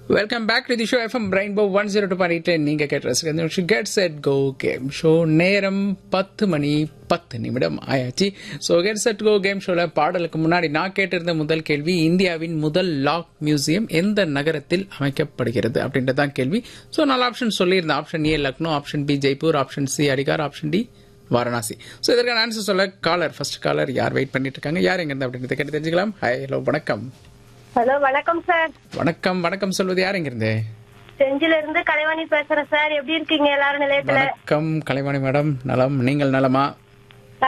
welcome back to the show FM rainbow one zero two point நீங்க கேட்டு get set go game show நேரம் பத்து மணி பத்து நிமிடம் ஆயாச்சு so get set go game ஷோல பாடலுக்கு முன்னாடி நான் கேட்டிருந்த முதல் கேள்வி இந்தியாவின் முதல் லாக் மியூசியம் எந்த நகரத்தில் அமைக்கப்படுகிறது அப்படின்றதான் கேள்வி ஸோ நாலு ஆப்ஷன் சொல்லியிருந்தேன் option A Lucknow option B Jaipur option C அடிகார் ஆப்ஷன் டி வாரணாசி ஸோ இதற்கான ஆன்சர் சொல்ல காலர் ஃபர்ஸ்ட் காலர் யார் வெயிட் பண்ணிட்டு இருக்காங்க யார் எங்க இருந்து அப்படின்றத கேட்டு தெரிஞ்சுக்கலாம் ஹாய் ஹலோ வணக்கம் ஹலோ வணக்கம் சார் வணக்கம் வணக்கம் சொல்வது யார் எங்க இருந்து செஞ்சில இருந்து கலைவாணி பேசுறேன் சார் எப்படி இருக்கீங்க எல்லாரும் நிலையத்துல வணக்கம் கலைவாணி மேடம் நலம் நீங்கள் நலமா